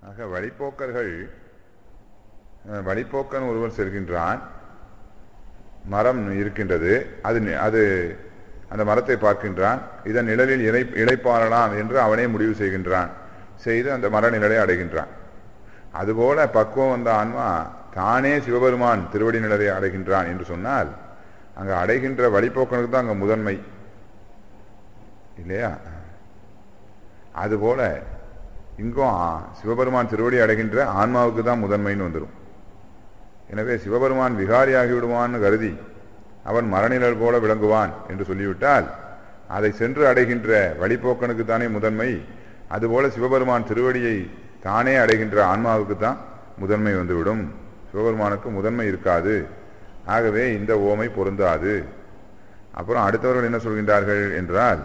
ஆக வழிப்போக்கர்கள் அஹ், வழிப்போக்கன் ஒருவர் செல்கின்றான் மரம் இருக்கின்றது அது நி- அது அந்த மரத்தை பார்க்கின்றான் இதன் நிழலில் இலை இளைப்பாறலாம் என்று அவனே முடிவு செய்கின்றான் செய்து அந்த மர நிழலை அடைகின்றான் அதுபோல பக்குவம் வந்த ஆன்மா தானே சிவபெருமான் திருவடி நிழலை அடைகின்றான் என்று சொன்னால் அங்க அடைகின்ற வழிப்போக்கனுக்கு தான் அங்க முதன்மை இல்லையா அதுபோல இங்கும் ஆ- சிவபெருமான் திருவடி அடைகின்ற ஆன்மாவுக்கு தான் முதன்மைன்னு வந்துடும் எனவே சிவபெருமான் விகாரியாகி விடுவான்னு கருதி அவன் மரநிழல் போல விளங்குவான் என்று சொல்லிவிட்டால் அதை சென்று அடைகின்ற வழிப்போக்கனுக்கு தானே முதன்மை அதுபோல சிவபெருமான் திருவடியை தானே அடைகின்ற ஆன்மாவுக்கு தான் முதன்மை வந்துவிடும் சிவபெருமானுக்கு முதன்மை இருக்காது ஆகவே இந்த ஓமை பொருந்தாது அப்புறம் அடுத்தவர்கள் என்ன சொல்கின்றார்கள் என்றால்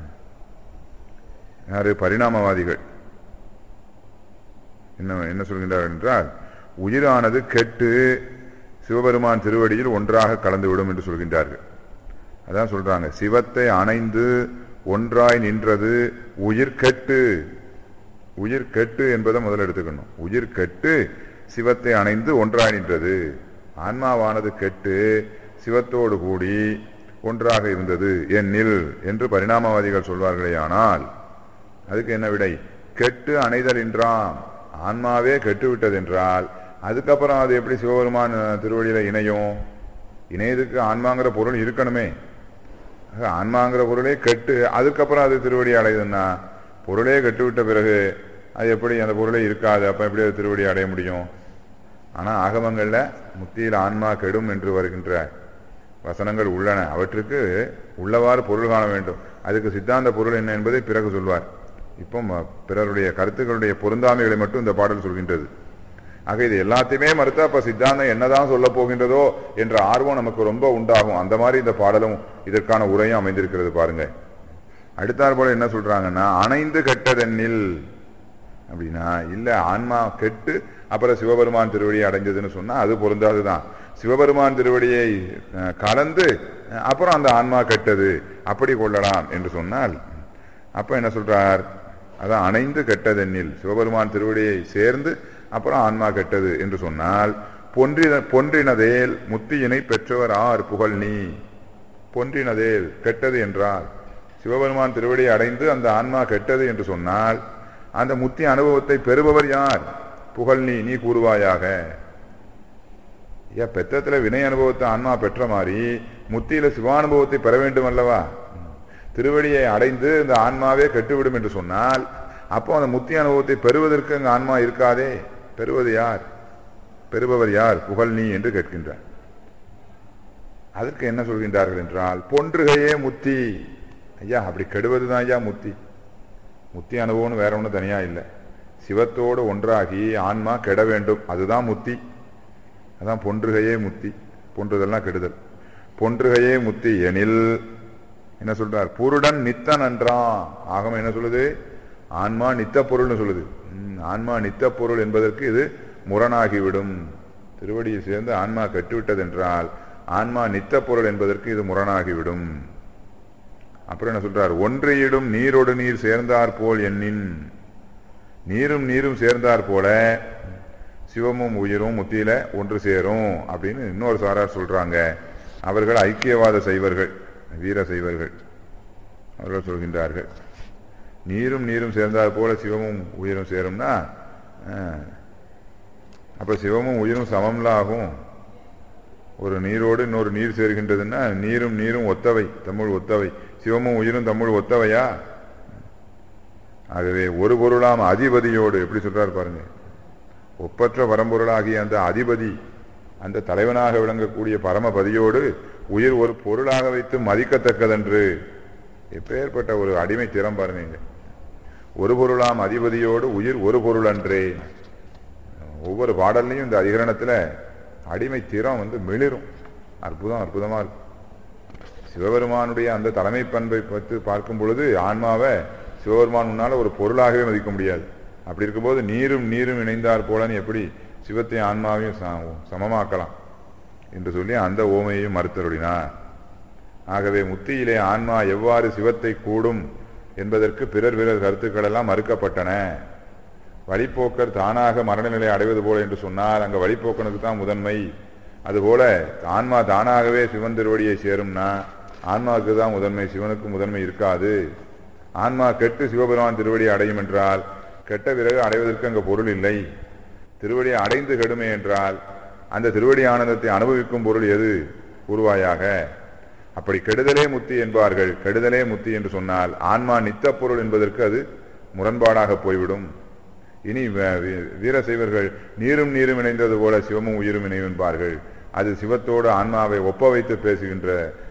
யாரு பரிணாமவாதிகள் என்ன என்ன சொல்கின்றார்கள் என்றால் உயிரானது கெட்டு சிவபெருமான் திருவடியில் ஒன்றாக கலந்துவிடும் என்று சொல்கின்றார்கள் அதான் சொல்றாங்க சிவத்தை அணைந்து ஒன்றாய் நின்றது உயிர் கெட்டு உயிர் கெட்டு என்பதை முதல்ல எடுத்துக்கணும் உயிர் கெட்டு சிவத்தை அணைந்து ஒன்றாய் நின்றது ஆன்மாவானது கெட்டு சிவத்தோடு கூடி ஒன்றாக இருந்தது என்னில் என்று பரிணாமவாதிகள் சொல்வார்களே ஆனால் அதுக்கு என்ன விடை கெட்டு அணைதல் என்றாம் ஆன்மாவே கெட்டு விட்டது என்றால் அதுக்கப்புறம் அது எப்படி சிவபெருமான் அஹ், திருவடியில இணையும் இணையதுக்கு ஆன்மாங்கிற பொருள் இருக்கணுமே ஆக, ஆன்மாங்கிற பொருளே கெட்டு அதுக்கப்புறம் அது திருவடி அடையுதுன்னா பொருளே கெட்டு விட்ட பிறகு அது எப்படி அந்த பொருளே இருக்காது அப்ப எப்படி அது திருவடி அடைய முடியும் ஆனா ஆகமங்கள்ல முத்தியில் ஆன்மா கெடும் என்று வருகின்ற வசனங்கள் உள்ளன அவற்றுக்கு உள்ளவாறு பொருள் காண வேண்டும் அதுக்கு சித்தாந்த பொருள் என்ன என்பதை பிறகு சொல்வார் இப்போ ம- பிறருடைய கருத்துக்களுடைய பொருந்தாமைகளை மட்டும் இந்த பாடல் சொல்கின்றது ஆக இது எல்லாத்தையுமே மறுத்தா அப்ப சித்தாந்தம் என்னதான் சொல்ல போகின்றதோ என்ற ஆர்வம் நமக்கு ரொம்ப உண்டாகும் அந்த மாதிரி இந்த பாடலும் இதற்கான உரையும் அமைந்திருக்கிறது பாருங்க அடுத்தாற் போல என்ன சொல்றாங்கன்னா அணைந்து கெட்டதென்னில் அப்படின்னா இல்ல ஆன்மா கெட்டு அப்புறம் சிவபெருமான் திருவடியை அடைஞ்சதுன்னு சொன்னா அது பொருந்தாதுதான் சிவபெருமான் திருவடியை அஹ், கலந்து அஹ், அப்புறம் அந்த ஆன்மா கெட்டது அப்படி கொள்ளலாம் என்று சொன்னால் அப்ப என்ன சொல்றார் அதான் அணைந்து கெட்டதென்னில் சிவபெருமான் திருவடியை சேர்ந்து அப்புறம் ஆன்மா கெட்டது என்று சொன்னால் பொன்றின பொன்றினதேல் முத்தியினை பெற்றவர் ஆர் புகழ் நீ பொன்றினதேல் கெட்டது என்றால் சிவபெருமான் திருவடியை அடைந்து அந்த ஆன்மா கெட்டது என்று சொன்னால் அந்த முத்தி அனுபவத்தை பெறுபவர் யார் புகழ் நீ நீ கூறுவாயாக ஏன் பெத்தத்துல வினை அனுபவத்தை ஆன்மா பெற்ற மாதிரி முத்தியில சிவானுபவத்தை பெற வேண்டும் அல்லவா திருவடியை அடைந்து இந்த ஆன்மாவே கெட்டுவிடும் என்று சொன்னால் அப்போ அந்த முத்தி அனுபவத்தை பெறுவதற்கு அங்கு ஆன்மா இருக்காதே பெறுவது யார் பெறுபவர் யார் புகழ் நீ என்று கேட்கின்றார் அதற்கு என்ன சொல்கின்றார்கள் என்றால் பொன்றுகையே முத்தி ஐயா அப்படி கெடுவதுதான் ஐயா முத்தி முத்தி அனுபவம்னு வேற ஒன்றும் தனியா இல்லை சிவத்தோடு ஒன்றாகி ஆன்மா கெட வேண்டும் அதுதான் முத்தி அதான் பொன்றுகையே முத்தி பொன்றுதல்லாம் கெடுதல் பொன்றுகையே முத்தி எனில் என்ன சொல்றார் புருடன் நித்தன் என்றான் ஆகம என்ன சொல்லுது ஆன்மா நித்த பொருள்னு சொல்லுது ம், ஆன்மா நித்த பொருள் என்பதற்கு இது முரணாகிவிடும் திருவடியில் சேர்ந்து ஆன்மா கெட்டுவிட்டது என்றால் ஆன்மா நித்த பொருள் என்பதற்கு இது முரணாகிவிடும் அப்புறம் என்ன சொல்றார் ஒன்றையிடும் நீரோடு நீர் சேர்ந்தார் போல் எண்ணின் நீரும் நீரும் சேர்ந்தார் போல சிவமும் உயிரும் முத்தியில ஒன்று சேரும் அப்படின்னு இன்னொரு சாரார் சொல்றாங்க அவர்கள் ஐக்கியவாத செய்வர்கள் வீர செய்வர்கள் அவர்கள் சொல்கின்றார்கள் நீரும் நீரும் சேர்ந்தார் போல சிவமும் உயிரும் சேரும்னா அஹ், அப்ப சிவமும் உயிரும் சமம்ல ஆகும் ஒரு நீரோடு இன்னொரு நீர் சேர்கின்றதுன்னா நீரும் நீரும் ஒத்தவை தமிழ் ஒத்தவை சிவமும் உயிரும் தமிழ் ஒத்தவையா ஆகவே ஒரு பொருளாம் அதிபதியோடு எப்படி சொல்றார் பாருங்க ஒப்பற்ற பரம்பொருளாகிய அந்த அதிபதி அந்த தலைவனாக விளங்கக்கூடிய பரமபதியோடு உயிர் ஒரு பொருளாக வைத்து மதிக்கத்தக்கதென்று எப்பேற்பட்ட ஒரு அடிமை திறம் பாருங்க இங்க. ஒரு பொருளாம் அதிபதியோடு உயிர் ஒரு பொருள் அன்றே ஒவ்வொரு பாடல்லையும் இந்த அதிகரணத்துல அடிமை திறம் வந்து மிளிரும் அற்புதம் அற்புதமா இருக்கும் சிவபெருமானுடைய அந்த தலைமை பண்பை பற்றி பார்க்கும் பொழுது ஆன்மாவை சிவபெருமான் முன்னால ஒரு பொருளாகவே மதிக்க முடியாது அப்படி இருக்கும்போது நீரும் நீரும் இணைந்தார் போலன்னு எப்படி சிவத்தை ஆன்மாவையும் ச- சமமாக்கலாம் என்று சொல்லி அந்த ஓமையையும் மறுத்தருளினார் ஆகவே முத்தியிலே ஆன்மா எவ்வாறு சிவத்தை கூடும் என்பதற்கு பிறர் பிறர் கருத்துக்கள் எல்லாம் மறுக்கப்பட்டன வழிப்போக்கர் தானாக மரண நிலை அடைவது போல என்று சொன்னால் அங்க வழிப்போக்கனுக்கு தான் முதன்மை அதுபோல ஆன்மா தானாகவே சிவன் திருவடியை சேரும்னா ஆன்மாவுக்கு தான் முதன்மை சிவனுக்கு முதன்மை இருக்காது ஆன்மா கெட்டு சிவபெருமான் திருவடியை அடையும் என்றால் கெட்ட பிறகு அடைவதற்கு அங்கு பொருள் இல்லை திருவடியை அடைந்து கெடுமை என்றால் அந்த திருவடி ஆனந்தத்தை அனுபவிக்கும் பொருள் எது கூறுவாயாக அப்படி கெடுதலே முத்தி என்பார்கள் கெடுதலே முத்தி என்று சொன்னால் ஆன்மா நித்த பொருள் என்பதற்கு அது முரண்பாடாக போய்விடும் இனி வ- வீ- வீரசைவர்கள் நீரும் நீரும் இணைந்தது போல சிவமும் உயிரும் இணையும் என்பார்கள் அது சிவத்தோடு ஆன்மாவை ஒப்ப வைத்து பேசுகின்ற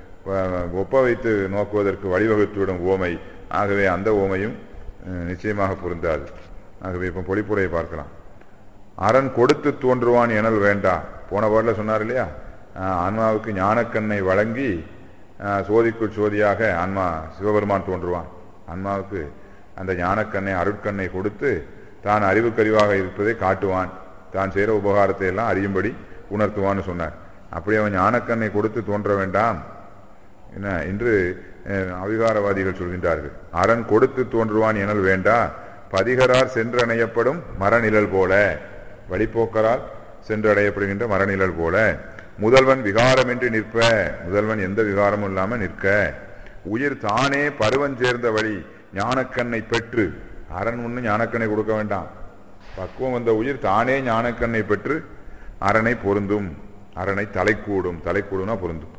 வ- ஒப்ப வைத்து நோக்குவதற்கு வழிவகுத்துவிடும் ஓமை ஆகவே அந்த ஓமையும் அஹ், நிச்சயமாக பொருந்தாது ஆகவே இப்போ பொழிப்புரையை பார்க்கலாம் அரண் கொடுத்து தோன்றுவான் எனல் வேண்டாம் போன பாடல சொன்னார் இல்லையா ஆஹ் ஆன்மாவுக்கு ஞானக்கண்ணை வழங்கி ஆஹ் சோதிக்குள் சோதியாக ஆன்மா சிவபெருமான் தோன்றுவான் ஆன்மாவுக்கு அந்த ஞானக்கண்ணை அருட்கண்ணை கொடுத்து தான் அறிவுக்கறிவாக இருப்பதை காட்டுவான் தான் செய்கிற உபகாரத்தை எல்லாம் அறியும்படி உணர்த்துவான்னு சொன்னார் அப்படி அவன் ஞானக்கண்ணை கொடுத்து தோன்ற வேண்டாம் என்ன இன்று அஹ், அவிகாரவாதிகள் சொல்கின்றார்கள் அரண் கொடுத்து தோன்றுவான் எனல் வேண்டா பதிகரார் சென்றணையப்படும் மரநிழல் போல வழிப்போக்கரால் சென்றடையப்படுகின்ற மரநிழல் போல முதல்வன் விகாரமின்றி நிற்ப முதல்வன் எந்த விகாரமும் இல்லாம நிற்க உயிர் தானே பருவம் சேர்ந்த வழி ஞானக்கண்ணை பெற்று அரண் ஒண்ணு ஞானக்கண்ணை கொடுக்க வேண்டாம் பக்குவம் வந்த உயிர் தானே ஞானக்கண்ணை பெற்று அரணை பொருந்தும் அரணை தலைக்கூடும் தலைக்கூடும்னா பொருந்தும்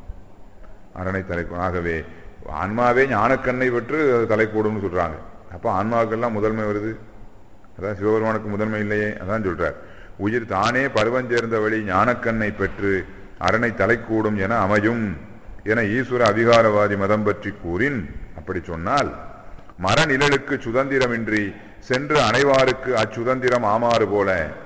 அரணை தலைக்கூடும் ஆகவே ஆன்மாவே ஞானக்கண்ணை பெற்று அது தலைக்கூடும்னு சொல்றாங்க அப்போ ஆன்மாவுக்கெல்லாம் முதன்மை வருது அதான் சிவபெருமானுக்கு முதன்மை இல்லையே அதான் சொல்றார் உயிர் தானே பருவம் சேர்ந்த வழி ஞானக்கண்ணை பெற்று அரணை தலைக்கூடும் என அமையும் என ஈஸ்வர அதிகாரவாதி மதம் பற்றி கூறின் அப்படி சொன்னால் மரநிழலுக்கு சுதந்திரமின்றி சென்று அனைவாருக்கு அச்சுதந்திரம் ஆமாறு போல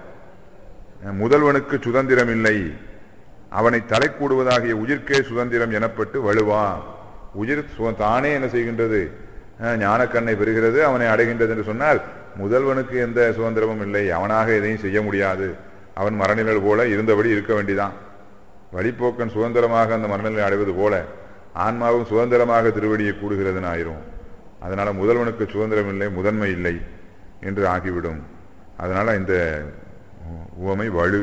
முதல்வனுக்கு சுதந்திரம் இல்லை அவனை தலைக்கூடுவதாகிய உயிர்க்கே சுதந்திரம் எனப்பட்டு வலுவா உயிர் சு- தானே என்ன செய்கின்றது அஹ், ஞானக்கண்ணை பெறுகிறது அவனை அடைகின்றது என்று சொன்னால் முதல்வனுக்கு எந்த சுதந்திரமும் இல்லை அவனாக எதையும் செய்ய முடியாது அவன் மரநிழல் போல இருந்தபடி இருக்க வேண்டிதான் வழிப்போக்கன் சுதந்திரமாக அந்த மரநிலை அடைவது போல ஆன்மாவும் சுதந்திரமாக திருவடியை கூடுகிறதுன்னு ஆயிரும் அதனால முதல்வனுக்கு சுதந்திரம் இல்லை முதன்மை இல்லை என்று ஆகிவிடும் அதனால இந்த உவமை வலு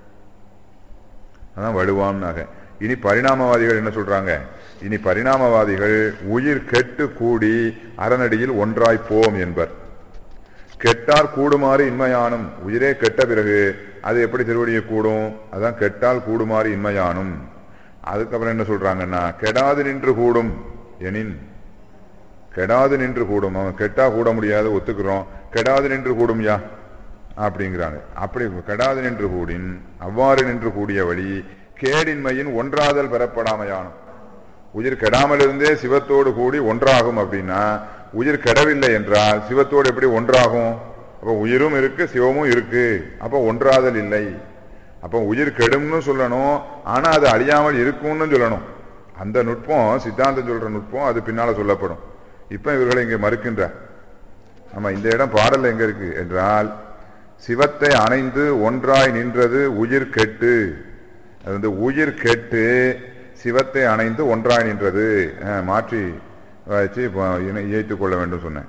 அதான் வலுவாம்னாக இனி பரிணாமவாதிகள் என்ன சொல்றாங்க இனி பரிணாமவாதிகள் உயிர் கெட்டு கூடி அரணடியில் ஒன்றாய் போம் என்பர் கெட்டார் கூடுமாறு இன்மையானும் உயிரே கெட்ட பிறகு அது எப்படி திருவடியை கூடும் அதான் கெட்டால் கூடுமாறு இன்மையானும் அதுக்கப்புறம் என்ன சொல்றாங்கன்னா கெடாது நின்று கூடும் எனின் கெடாது நின்று கூடும் அவன் கெட்டா கூட முடியாது ஒத்துக்கிறோம் கெடாது நின்று கூடும்யா அப்படிங்கிறாங்க அப்படி கெடாது நின்று கூடின் அவ்வாறு நின்று கூடிய வழி கேடின்மையின் ஒன்றாதல் பெறப்படாமையானும் உயிர் கெடாமல் இருந்தே சிவத்தோடு கூடி ஒன்றாகும் அப்படின்னா உயிர் கெடவில்லை என்றால் சிவத்தோடு எப்படி ஒன்றாகும் அப்ப உயிரும் இருக்கு சிவமும் இருக்கு அப்ப ஒன்றாதல் இல்லை அப்ப உயிர் கெடும்னு சொல்லணும் ஆனா அது அழியாமல் இருக்கும்னு சொல்லணும் அந்த நுட்பம் சித்தாந்தம் சொல்ற நுட்பம் அது பின்னால சொல்லப்படும் இப்ப இவர்களை இங்கே மறுக்கின்றார் ஆமா இந்த இடம் பாடல் எங்க இருக்கு என்றால் சிவத்தை அணைந்து ஒன்றாய் நின்றது உயிர் கெட்டு அது வந்து உயிர் கெட்டு சிவத்தை அணைந்து ஒன்றாய் நின்றது அஹ், மாற்றி வச்சு இப்போ இணை- இயைத்துக் கொள்ள வேண்டும் சொன்னேன்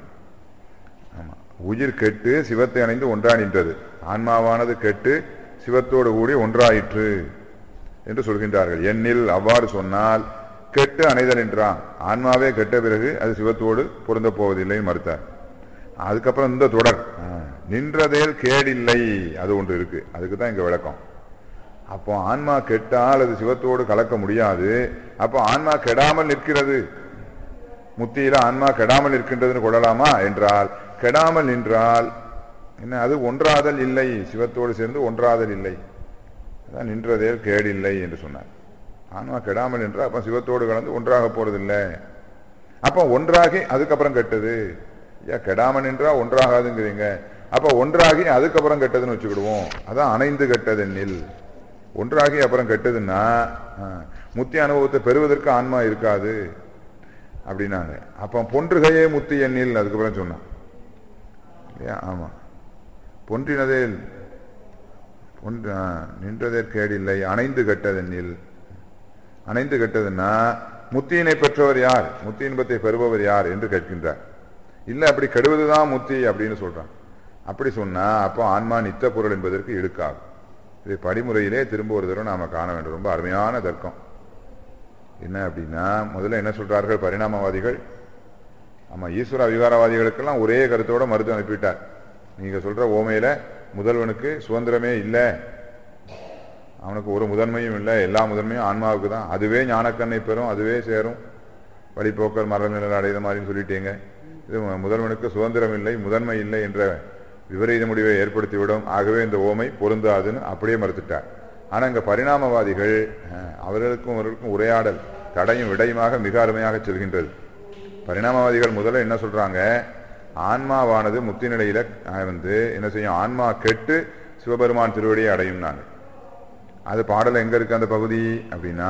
ஆமா உயிர் கெட்டு சிவத்தை அணைந்து ஒன்றாய் நின்றது ஆன்மாவானது கெட்டு சிவத்தோடு கூடி ஒன்றாயிற்று என்று சொல்கின்றார்கள் எண்ணில் அவ்வாறு சொன்னால் கெட்டு அணைதல் என்றான் ஆன்மாவே கெட்ட பிறகு அது சிவத்தோடு பொருந்தப் போவதில்லை மறுத்தார் அதுக்கப்புறம் இந்த தொடர் ஆ, நின்றதேல் கேடில்லை அது ஒன்று இருக்கு அதுக்கு தான் இங்க விளக்கம் அப்போ ஆன்மா கெட்டால் அது சிவத்தோடு கலக்க முடியாது அப்போ ஆன்மா கெடாமல் நிற்கிறது முத்தியில ஆன்மா கெடாமல் இருக்கின்றதுன்னு கொள்ளலாமா என்றால் கெடாமல் நின்றால் என்ன அது ஒன்றாதல் இல்லை சிவத்தோடு சேர்ந்து ஒன்றாதல் இல்லை அதான் நின்றதேல் கேடில்லை என்று சொன்னார் ஆன்மா கெடாமல் நின்றால் அப்ப சிவத்தோடு கலந்து ஒன்றாக போறதில்லை அப்ப ஒன்றாகி அதுக்கப்புறம் கெட்டது ஏன் கெடாமல் நின்றா ஒன்றாகாதுங்கிறீங்க அப்ப ஒன்றாகி அதுக்கப்புறம் கெட்டதுன்னு வச்சுக்கிடுவோம் அதான் அணைந்து கெட்டதென்னில் ஒன்றாகி அப்புறம் கெட்டதுன்னா ஆ, முத்தி அனுபவத்தை பெறுவதற்கு ஆன்மா இருக்காது அப்படின்னாங்க அப்ப பொன்றுகையே முத்தி எண்ணில் அதுக்கப்புறம் சொன்னான் இல்லையா ஆமா பொன்றினதேல் பொன்று ஆ, நின்றதேற் கேடில்லை அணைந்து கெட்டதென்னில் அணைந்து கெட்டதுன்னா முத்தியினை பெற்றவர் யார் முத்தி இன்பத்தை பெறுபவர் யார் என்று கேட்கின்றார் இல்ல அப்படி கெடுவதுதான் முத்தி அப்படின்னு சொல்றான் அப்படி சொன்னா அப்போ ஆன்மா நித்த பொருள் என்பதற்கு இழுக்காகும் இதை படிமுறையிலே திரும்ப ஒரு தடவை நாம காண வேண்டும் ரொம்ப அருமையான தர்க்கம் என்ன அப்படின்னா முதல்ல என்ன சொல்றார்கள் பரிணாமவாதிகள் ஆமா ஈஸ்வர விகாரவாதிகளுக்கெல்லாம் ஒரே கருத்தோட மருத்துவம் அனுப்பிவிட்டார் நீங்க சொல்ற ஓமையில முதல்வனுக்கு சுதந்திரமே இல்லை அவனுக்கு ஒரு முதன்மையும் இல்லை எல்லா முதன்மையும் ஆன்மாவுக்கு தான் அதுவே ஞானக்கண்ணை பெறும் அதுவே சேரும் வழிபோக்கர் மரநிலை அடைத மாதிரின்னு சொல்லிட்டீங்க இது முதல்வனுக்கு சுதந்திரம் இல்லை முதன்மை இல்லை என்ற விபரீத முடிவை ஏற்படுத்திவிடும் ஆகவே இந்த ஓமை பொருந்தாதுன்னு அப்படியே மறுத்துட்டார் ஆனா இங்க பரிணாமவாதிகள் அஹ், அவர்களுக்கும் அவர்களுக்கும் உரையாடல் தடையும் விடையுமாக மிக அருமையாக செல்கின்றது பரிணாமவாதிகள் முதல்ல என்ன சொல்றாங்க ஆன்மாவானது முக்தி நிலையில அஹ், வந்து என்ன செய்யும் ஆன்மா கெட்டு சிவபெருமான் திருவடியை அடையும் நாங்கள் அது பாடல் எங்க இருக்கு அந்த பகுதி அப்படின்னா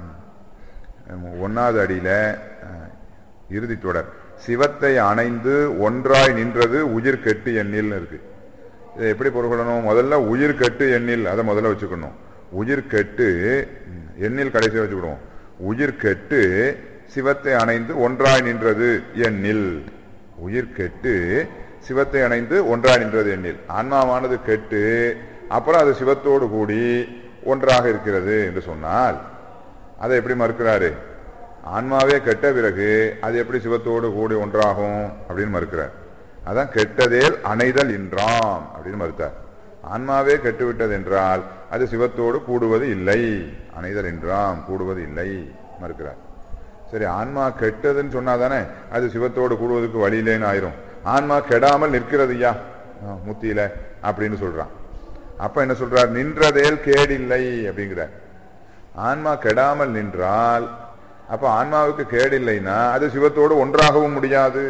உம், ஒன்னாவது அடியில அஹ், இறுதி தொடர் சிவத்தை அணைந்து ஒன்றாய் நின்றது உயிர் கெட்டு எண்ணில் இருக்கு இதை எப்படி பொருள் கொள்ளணும் முதல்ல உயிர் கெட்டு எண்ணில் அதை முதல்ல வச்சுக்கணும் உயிர் கெட்டு ம், எண்ணில் கடைசியாக வச்சுக்கிடுவோம் உயிர் கெட்டு சிவத்தை அணைந்து ஒன்றாய் நின்றது எண்ணில் உயிர் கெட்டு சிவத்தை அணைந்து ஒன்றாய் நின்றது எண்ணில் ஆன்மாவானது கெட்டு அப்புறம் அது சிவத்தோடு கூடி ஒன்றாக இருக்கிறது என்று சொன்னால் அதை எப்படி மறுக்கிறாரு ஆன்மாவே கெட்ட பிறகு அது எப்படி சிவத்தோடு கூடி ஒன்றாகும் அப்படின்னு மறுக்கிறார் அதான் கெட்டதேல் அணைதல் இன்றாம் அப்படின்னு மறுத்தார் ஆன்மாவே கெட்டுவிட்டது என்றால் அது சிவத்தோடு கூடுவது இல்லை அணைதல் என்றாம் கூடுவது இல்லை மறுக்கிறார் சரி ஆன்மா கெட்டதுன்னு சொன்னா தானே அது சிவத்தோடு கூடுவதற்கு வழி இல்லைன்னு ஆயிரும் ஆன்மா கெடாமல் நிற்கிறது ஐயா முத்தியில அப்படின்னு சொல்றான் அப்ப என்ன சொல்றார் நின்றதேல் கேடில்லை அப்படிங்கிறார் ஆன்மா கெடாமல் நின்றால் அப்ப ஆன்மாவுக்கு கேடில்லைன்னா அது சிவத்தோடு ஒன்றாகவும் முடியாது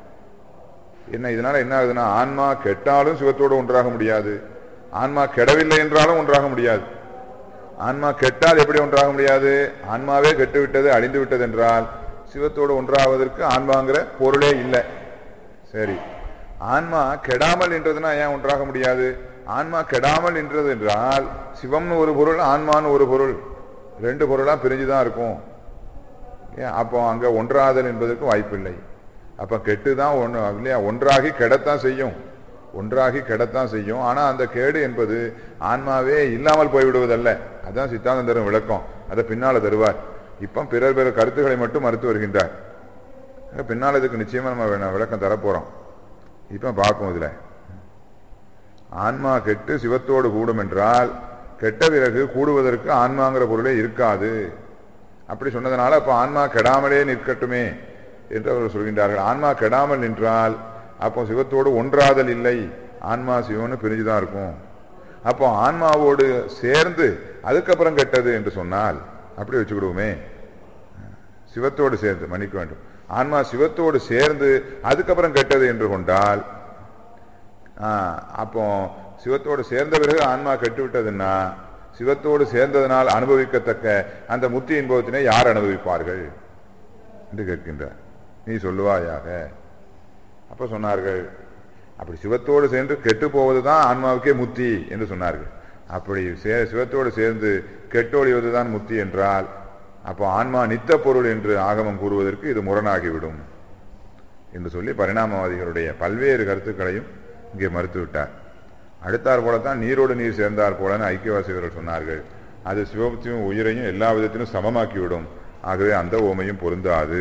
என்ன இதனால என்ன ஆகுதுன்னா ஆன்மா கெட்டாலும் சிவத்தோடு ஒன்றாக முடியாது ஆன்மா கெடவில்லை என்றாலும் ஒன்றாக முடியாது ஆன்மா கெட்டால் எப்படி ஒன்றாக முடியாது ஆன்மாவே கெட்டு விட்டது அழிந்து விட்டது என்றால் சிவத்தோடு ஒன்றாவதற்கு ஆன்மாங்கிற பொருளே இல்லை சரி ஆன்மா கெடாமல் நின்றதுன்னா ஏன் ஒன்றாக முடியாது ஆன்மா கெடாமல் நின்றது என்றால் சிவம்னு ஒரு பொருள் ஆன்மான்னு ஒரு பொருள் ரெண்டு பொருளா பிரிஞ்சுதான் இருக்கும் ஏன் அப்போ அங்க ஒன்றாதல் என்பதற்கு வாய்ப்பில்லை அப்ப கெட்டுதான் ஒன்று இல்லையா ஒன்றாகி கெடத்தான் செய்யும் ஒன்றாகி கெடத்தான் செய்யும் ஆனா அந்த கேடு என்பது ஆன்மாவே இல்லாமல் போய்விடுவதல்ல அதான் சித்தாந்தம் தரும் விளக்கம் அதை பின்னால தருவார் இப்ப பிறர் பிற கருத்துக்களை மட்டும் மறுத்து வருகின்றார் பின்னால் இதுக்கு நிச்சயமா நம்ம வே- விளக்கம் தரப்போறோம் இப்ப பார்ப்போம் இதுல ஆன்மா கெட்டு சிவத்தோடு கூடும் என்றால் கெட்ட பிறகு கூடுவதற்கு ஆன்மாங்கிற பொருளே இருக்காது அப்படி சொன்னதுனால அப்ப ஆன்மா கெடாமலே நிற்கட்டுமே என்று அவர்கள் சொல்கின்றார்கள் ஆன்மா கெடாமல் நின்றால் அப்போ சிவத்தோடு ஒன்றாதல் இல்லை ஆன்மா சிவன்னு பிரிஞ்சுதான் இருக்கும் அப்போ ஆன்மாவோடு சேர்ந்து அதுக்கப்புறம் கெட்டது என்று சொன்னால் அப்படி வச்சுக்கிடுவோமே சிவத்தோடு சேர்ந்து மன்னிக்க வேண்டும் ஆன்மா சிவத்தோடு சேர்ந்து அதுக்கப்புறம் கெட்டது என்று கொண்டால் ஆ, அப்போ சிவத்தோடு சேர்ந்த பிறகு ஆன்மா கெட்டுவிட்டதுன்னா சிவத்தோடு சேர்ந்ததனால் அனுபவிக்கத்தக்க அந்த முத்தி இன்பத்தினை யார் அனுபவிப்பார்கள் என்று கேட்கின்றார் நீ சொல்லுவாயாக அப்ப சொன்னார்கள் அப்படி சிவத்தோடு சேர்ந்து கெட்டு போவதுதான் ஆன்மாவுக்கே முத்தி என்று சொன்னார்கள் அப்படி சே- சிவத்தோடு சேர்ந்து கெட்டொழிவதுதான் முத்தி என்றால் அப்போ ஆன்மா நித்த பொருள் என்று ஆகமம் கூறுவதற்கு இது முரணாகிவிடும் என்று சொல்லி பரிணாமவாதிகளுடைய பல்வேறு கருத்துக்களையும் இங்கே மறுத்துவிட்டார் அடுத்தார் போலத்தான் நீரோடு நீர் சேர்ந்தார் போலன்னு ஐக்கியவாசிகர்கள் சொன்னார்கள் அது சிவபக்தியும் உயிரையும் எல்லா விதத்திலும் சமமாக்கிவிடும் ஆகவே அந்த ஓமையும் பொருந்தாது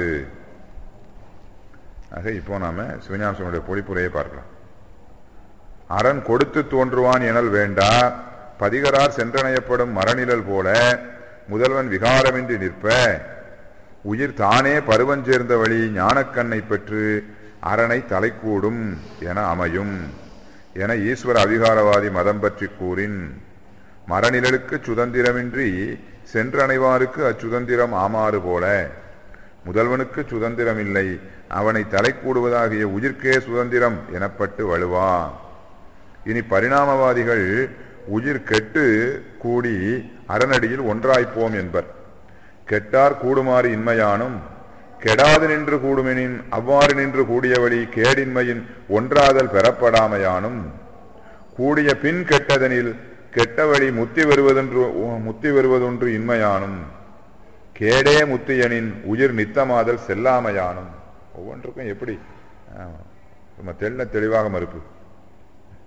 ஆக இப்போ நாம சிவஞாசனுடைய பொழிப்புரையை பார்க்கலாம் அரண் கொடுத்து தோன்றுவான் எனல் வேண்டா பதிகரார் சென்றணையப்படும் மரநிழல் போல முதல்வன் விகாரமின்றி நிற்ப உயிர் தானே பருவஞ்சேர்ந்த வழி ஞானக்கண்ணை பெற்று அரணை தலைக்கூடும் என அமையும் என ஈஸ்வர அவிகாரவாதி மதம் பற்றி கூறின் மரநிழலுக்கு சுதந்திரமின்றி சென்றணைவாருக்கு அச்சுதந்திரம் ஆமாறு போல முதல்வனுக்கு சுதந்திரம் இல்லை அவனை தலைக்கூடுவதாகிய உயிர்க்கே சுதந்திரம் எனப்பட்டு வலுவா இனி பரிணாமவாதிகள் உயிர் கெட்டு கூடி அரணடியில் ஒன்றாய்ப்போம் என்பர் கெட்டார் கூடுமாறு இன்மையானும் கெடாது நின்று கூடுமெனின் அவ்வாறு நின்று கூடியவழி கேடின்மையின் ஒன்றாதல் பெறப்படாமையானும் கூடிய பின் கெட்டதனில் கெட்ட வழி முத்தி வருவதென்று முத்தி வருவதொன்று இன்மையானும் கேடே முத்தியனின் உயிர் நித்தமாதல் செல்லாமையானும் ஒவ்வொன்றுக்கும் எப்படி ஆ, நம்ம தெள்ள தெளிவாக மறுப்பு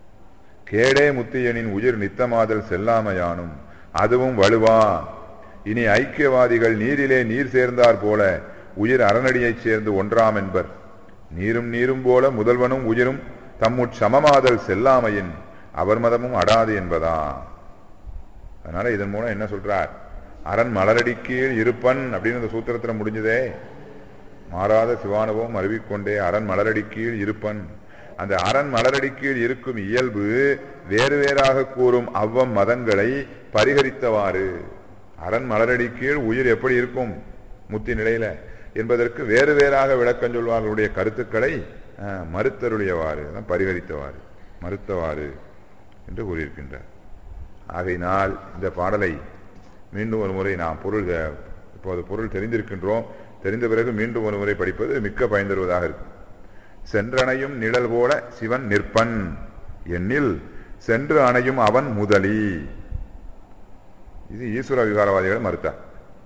கேடே முத்தியனின் உயிர் நித்தமாதல் செல்லாமையானும் அதுவும் வலுவா இனி ஐக்கியவாதிகள் நீரிலே நீர் சேர்ந்தார் போல உயிர் அறநடியைச் சேர்ந்து ஒன்றாம் என்பர் நீரும் நீரும் போல முதல்வனும் உயிரும் தம்முட் சமமாதல் செல்லாமையின் அவர் மதமும் அடாது என்பதா அதனால இதன் மூலம் என்ன சொல்றார் அரண் மலரடி கீழ் இருப்பன் அப்படின்னு அந்த சூத்திரத்துல முடிஞ்சதே மாறாத சிவானுபவம் அறிவிக்கொண்டே அரண் மலரடி கீழ் இருப்பன் அந்த அரண் மலரடி கீழ் இருக்கும் இயல்பு வேறு வேறாக கூறும் அவ்வம் மதங்களை பரிகரித்தவாறு அரண் மலரடி கீழ் உயிர் எப்படி இருக்கும் முத்தி நிலையில என்பதற்கு வேறு வேறாக விளக்கம் சொல்வார்களுடைய கருத்துக்களை அஹ், மறுத்தருடையவாறு அதான் பரிகரித்தவாறு மறுத்தவாறு என்று கூறியிருக்கின்றார் ஆகையினால் இந்த பாடலை மீண்டும் ஒரு முறை நாம் பொருள் அஹ், இப்போது பொருள் தெரிந்திருக்கின்றோம் தெரிந்த பிறகு மீண்டும் ஒரு முறை படிப்பது மிக்க பயன் தருவதாக இருக்கும் சென்றணையும் நிழல் போல சிவன் நிற்பன் எண்ணில் சென்று அணையும் அவன் முதலி இது ஈஸ்வர விகாரவாதிகள் மறுத்தார்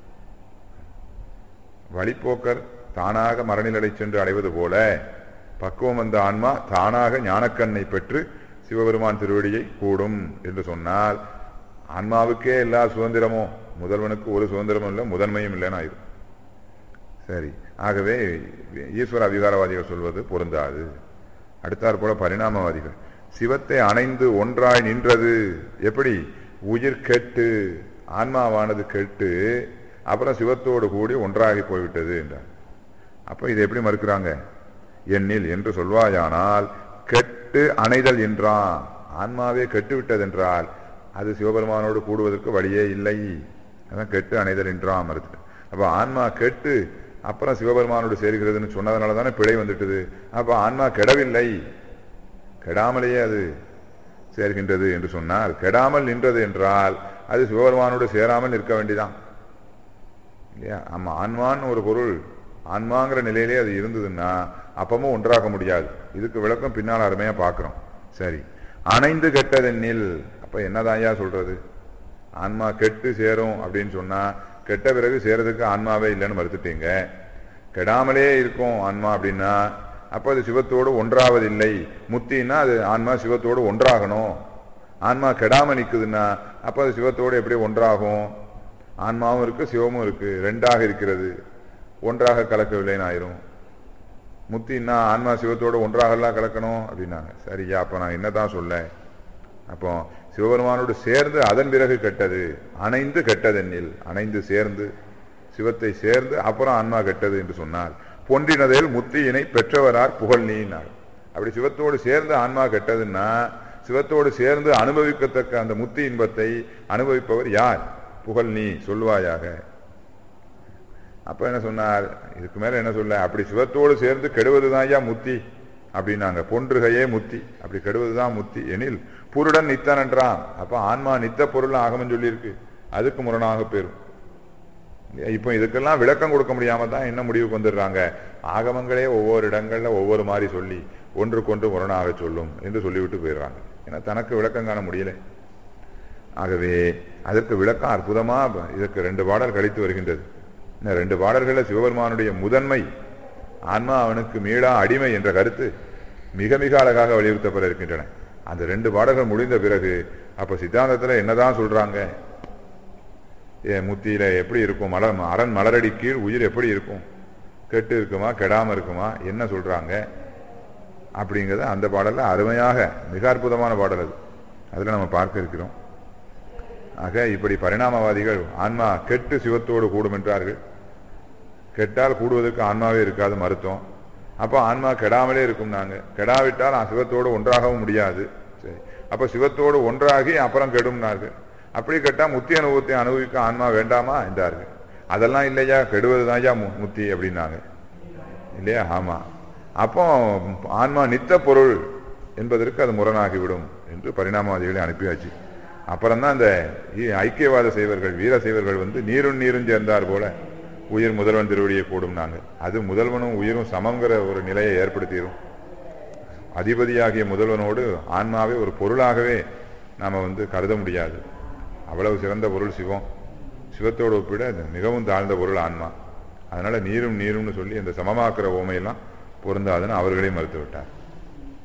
வழிப்போக்கர் தானாக மரநிலை சென்று அடைவது போல பக்குவம் வந்த ஆன்மா தானாக ஞானக்கண்ணை பெற்று சிவபெருமான் திருவடியை கூடும் என்று சொன்னால் ஆன்மாவுக்கே எல்லா சுதந்திரமும் முதல்வனுக்கு ஒரு சுதந்திரமும் இல்லை முதன்மையும் இல்லைன்னு ஆயிரும் சரி ஆகவே ஈஸ்வர அவிகாரவாதிகள் சொல்வது பொருந்தாது அடுத்தாற் போல பரிணாமவாதிகள் சிவத்தை அணைந்து ஒன்றாய் நின்றது எப்படி உயிர் கெட்டு ஆன்மாவானது கெட்டு அப்புறம் சிவத்தோடு கூடி ஒன்றாகி போய்விட்டது என்றார் அப்ப இதை எப்படி மறுக்கிறாங்க எண்ணில் என்று சொல்வாயானால் கெட்டு அணைதல் என்றான் ஆன்மாவே கெட்டு விட்டதென்றால் அது சிவபெருமானோடு கூடுவதற்கு வழியே இல்லை அதான் கெட்டு அணைதல் என்றான் மறுத்து அப்ப ஆன்மா கெட்டு அப்புறம் சிவபெருமானோடு சேர்கிறதுன்னு சொன்னதுனால தானே பிழை வந்துட்டுது அப்ப ஆன்மா கெடவில்லை கெடாமலேயே அது சேர்கின்றது என்று சொன்னால் கெடாமல் நின்றது என்றால் அது சிவபெருமானோடு சேராமல் நிற்க வேண்டிதான் இல்லையா ஆமா ஆன்மான்னு ஒரு பொருள் ஆன்மாங்கிற நிலையிலே அது இருந்ததுன்னா அப்பமும் ஒன்றாக முடியாது இதுக்கு விளக்கம் பின்னால் அருமையா பார்க்கிறோம் சரி அணைந்து கெட்டதென்னில் அப்ப என்னதான் ஐயா சொல்றது ஆன்மா கெட்டு சேரும் அப்படின்னு சொன்னா கெட்ட பிறகு சேரதுக்கு ஆன்மாவே இல்லைன்னு மறுத்துட்டீங்க கெடாமலே இருக்கும் ஆன்மா அப்படின்னா அப்ப அது சிவத்தோடு ஒன்றாவதில்லை முத்தின்னா அது ஆன்மா சிவத்தோடு ஒன்றாகணும் ஆன்மா கெடாம நிக்குதுன்னா அப்ப அது சிவத்தோடு எப்படி ஒன்றாகும் ஆன்மாவும் இருக்கு சிவமும் இருக்கு ரெண்டாக இருக்கிறது ஒன்றாக கலக்கவில்லைன்னு ஆயிரும் முத்தின்னா ஆன்மா சிவத்தோடு ஒன்றாகலாம் கலக்கணும் அப்படின்னாங்க சரியா அப்ப நான் என்னதான் சொல்ல அப்போ சிவபெருமானோடு சேர்ந்து அதன் பிறகு கெட்டது அணைந்து கெட்டதென்னில் அணைந்து சேர்ந்து சிவத்தை சேர்ந்து அப்புறம் ஆன்மா கெட்டது என்று சொன்னார் பொன்றினதில் முத்தியினை பெற்றவரார் புகழ் நீனார் அப்படி சிவத்தோடு சேர்ந்து ஆன்மா கெட்டதுன்னா சிவத்தோடு சேர்ந்து அனுபவிக்கத்தக்க அந்த முத்தி இன்பத்தை அனுபவிப்பவர் யார் புகழ் நீ சொல்வாயாக அப்ப என்ன சொன்னார் இதுக்கு மேல என்ன சொல்ல அப்படி சிவத்தோடு சேர்ந்து கெடுவதுதான் ஐயா முத்தி அப்படின்னாங்க பொன்றுகையே முத்தி அப்படி கெடுவதுதான் முத்தி எனில் புருடன் நித்தன் என்றான் அப்ப ஆன்மா நித்த பொருள் ஆகமம் சொல்லியிருக்கு அதுக்கு முரணாக பெறும் இப்போ இதுக்கெல்லாம் விளக்கம் கொடுக்க முடியாம தான் என்ன முடிவுக்கு வந்துடுறாங்க ஆகமங்களே ஒவ்வொரு இடங்கள்ல ஒவ்வொரு மாதிரி சொல்லி ஒன்றுக்கொன்று முரணாக சொல்லும் என்று சொல்லிவிட்டு போயிடுறாங்க ஏன்னா தனக்கு விளக்கம் காண முடியல ஆகவே அதற்கு விளக்கம் அற்புதமா இதற்கு ரெண்டு பாடல் கழித்து வருகின்றது இந்த ரெண்டு பாடல்களில் சிவபெருமானுடைய முதன்மை ஆன்மா அவனுக்கு மீளா அடிமை என்ற கருத்து மிக மிக அழகாக வலியுறுத்தப்பட இருக்கின்றன அந்த ரெண்டு பாடல்கள் முடிந்த பிறகு அப்ப சித்தாந்தத்துல என்னதான் சொல்றாங்க ஏ, முத்தியில எப்படி இருக்கும் மலர் அரண் மலரடி கீழ் உயிர் எப்படி இருக்கும் கெட்டு இருக்குமா கெடாம இருக்குமா என்ன சொல்றாங்க அப்படிங்கிறத அந்த பாடல்ல அருமையாக மிக அற்புதமான பாடல் அது அதுல நம்ம பார்க்க இருக்கிறோம் ஆக இப்படி பரிணாமவாதிகள் ஆன்மா கெட்டு சிவத்தோடு கூடும் என்றார்கள் கெட்டால் கூடுவதற்கு ஆன்மாவே இருக்காது மருத்துவம் அப்போ ஆன்மா கெடாமலே இருக்கும் நாங்க கெடாவிட்டால் ஆ, சிவத்தோடு ஒன்றாகவும் முடியாது சரி அப்ப சிவத்தோடு ஒன்றாகி அப்புறம் கெடும்னார்கள் அப்படி கெட்டா முத்தி அனுபவத்தை அனுபவிக்க ஆன்மா வேண்டாமா என்றார்கள் அதெல்லாம் இல்லையா கெடுவதுதான் ஐயா மு- முத்தி அப்படின்னாங்க இல்லையா ஆமா அப்போ ஆன்மா நித்த பொருள் என்பதற்கு அது முரணாகிவிடும் என்று பரிணாமவாதிகளை அனுப்பியாச்சு அப்புறம்தான் அந்த இ- ஐக்கியவாத செய்வர்கள் வீர செய்வர்கள் வந்து நீரும் நீரும் சேர்ந்தார் போல உயிர் முதல்வன் திருவடியை கூடும்னாங்க அது முதல்வனும் உயிரும் சமங்கிற ஒரு நிலையை ஏற்படுத்திடும் அதிபதியாகிய முதல்வனோடு ஆன்மாவை ஒரு பொருளாகவே நாம வந்து கருத முடியாது அவ்வளவு சிறந்த பொருள் சிவம் சிவத்தோடு ஒப்பிட அது மிகவும் தாழ்ந்த பொருள் ஆன்மா அதனால நீரும் நீரும்னு சொல்லி அந்த சமமாக்குற ஓமையெல்லாம் பொருந்தாதுன்னு அவர்களே மறுத்து விட்டார்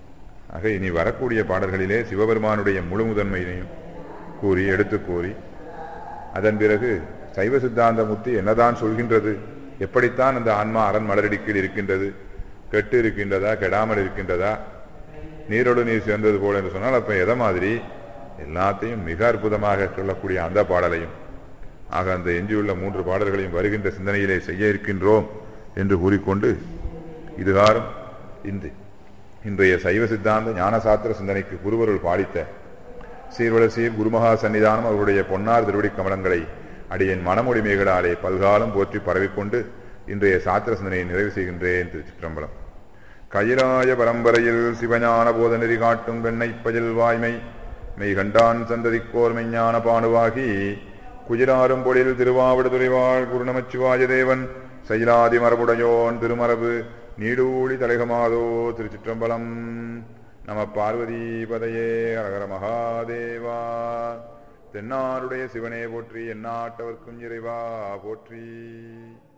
ஆக இனி வரக்கூடிய பாடல்களிலே சிவபெருமானுடைய முழு முதன்மையினையும் கூறி எடுத்து கூறி அதன் பிறகு சைவ சித்தாந்த முத்தி என்னதான் சொல்கின்றது எப்படித்தான் அந்த ஆன்மா அரண் மலரடிக்கீழ் இருக்கின்றது கெட்டு இருக்கின்றதா கெடாமல் இருக்கின்றதா நீரோடு நீர் சேர்ந்தது போல என்று சொன்னால் அப்ப எதை மாதிரி எல்லாத்தையும் மிக அற்புதமாக சொல்லக்கூடிய அந்த பாடலையும் ஆக அந்த எஞ்சியுள்ள மூன்று பாடல்களையும் வருகின்ற சிந்தனையிலே செய்ய இருக்கின்றோம் என்று கூறிக்கொண்டு இதுகாரும் இந்த இன்றைய சைவ சித்தாந்த ஞானசாத்திர சிந்தனைக்கு குருவருள் பாடித்த சீர்வளசீர் குருமகா சன்னிதானம் அவருடைய பொன்னார் திருவடி கமலங்களை அடியேன் மனமொழிமைகளாலே பல்காலம் போற்றி பரவிக்கொண்டு இன்றைய சாத்திர சிந்தனையை நிறைவு செய்கின்றேன் திருச்சிற்றம்பலம் கயிலாய பரம்பரையில் சிவஞான போத நெறி காட்டும் வெண்ணை பயில் வாய்மை மெய்கண்டான் சந்ததிக்கோர் மெய்ஞான பானுவாகி குஜிலாரும் பொழில் திருவாவிட துறைவாள் குருநமச்சிவாய தேவன் சைலாதி மரபுடையோன் திருமரபு நீடூழி தலைகமாதோ திருச்சிற்றம்பலம் நம பார்வதி பதையே அரகர மகாதேவா தென்னாருடைய சிவனே போற்றி எந்நாட்டவர்க்கும் இறைவா போற்றி